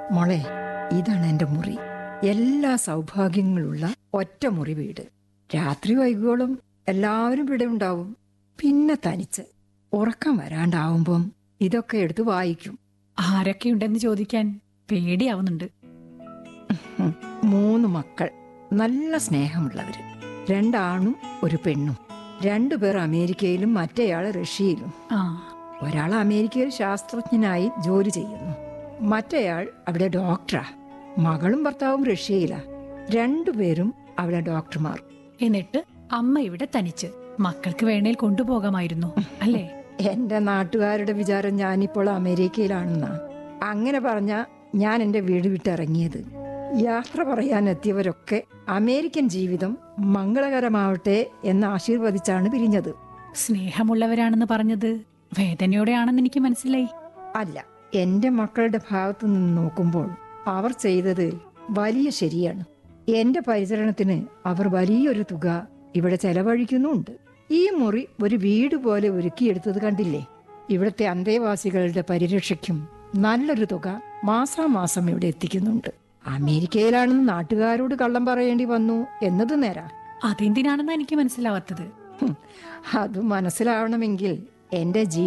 മോളെ ഇതാണ് എന്റെ മുറി എല്ലാ സൗഭാഗ്യങ്ങളുള്ള ഒറ്റ മുറി വീട് രാത്രി വൈകുവോളം എല്ലാവരും ഇവിടെ ഉണ്ടാവും പിന്നെ തനിച്ച് ഉറക്കം വരാണ്ടാവുമ്പം ഇതൊക്കെ എടുത്ത് വായിക്കും ആരൊക്കെയുണ്ടെന്ന് ചോദിക്കാൻ പേടിയാവുന്നുണ്ട് ഉം. മൂന്ന് മക്കൾ നല്ല സ്നേഹമുള്ളവര് രണ്ടാണും ഒരു പെണ്ണും രണ്ടുപേർ അമേരിക്കയിലും മറ്റേയാൾ റഷ്യയിലും ആ ഒരാൾ അമേരിക്കയിൽ ശാസ്ത്രജ്ഞനായി ജോലി ചെയ്യുന്നു മറ്റേയാൾ അവിടെ ഡോക്ടറാ മകളും ഭർത്താവും റഷ്യയിലാ രണ്ടുപേരും അവിടെ ഡോക്ടർമാർ എന്നിട്ട് അമ്മ ഇവിടെ തനിച്ച് മക്കൾക്ക് വേണേൽ കൊണ്ടുപോകാമായിരുന്നു അല്ലേ എന്റെ നാട്ടുകാരുടെ വിചാരം ഞാനിപ്പോൾ അമേരിക്കയിലാണെന്നാ അങ്ങനെ പറഞ്ഞ ഞാൻ എന്റെ വീട് വിട്ടിറങ്ങിയത് യാത്ര പറയാൻ എത്തിയവരൊക്കെ അമേരിക്കൻ ജീവിതം മംഗളകരമാവട്ടെ എന്ന് ആശീർവദിച്ചാണ് പിരിഞ്ഞത് സ്നേഹമുള്ളവരാണെന്ന് പറഞ്ഞത് വേദനയോടെയാണെന്ന് എനിക്ക് മനസ്സിലായി അല്ല എന്റെ മക്കളുടെ ഭാഗത്തു നിന്ന് നോക്കുമ്പോൾ അവർ ചെയ്തത് വലിയ ശരിയാണ് എന്റെ പരിചരണത്തിന് അവർ വലിയൊരു തുക ഇവിടെ ചെലവഴിക്കുന്നുണ്ട് ഈ മുറി ഒരു വീട് പോലെ ഒരുക്കിയെടുത്തത് കണ്ടില്ലേ ഇവിടുത്തെ അന്തേവാസികളുടെ പരിരക്ഷയ്ക്കും നല്ലൊരു തുക മാസാമാസം ഇവിടെ എത്തിക്കുന്നുണ്ട് അമേരിക്കയിലാണെന്ന് നാട്ടുകാരോട് കള്ളം പറയേണ്ടി വന്നു എന്നത് നേരാ അതെന്തിനാണെന്ന് എനിക്ക് മനസ്സിലാവാത്തത് ഹും, അത് മനസ്സിലാവണമെങ്കിൽ എന്റെ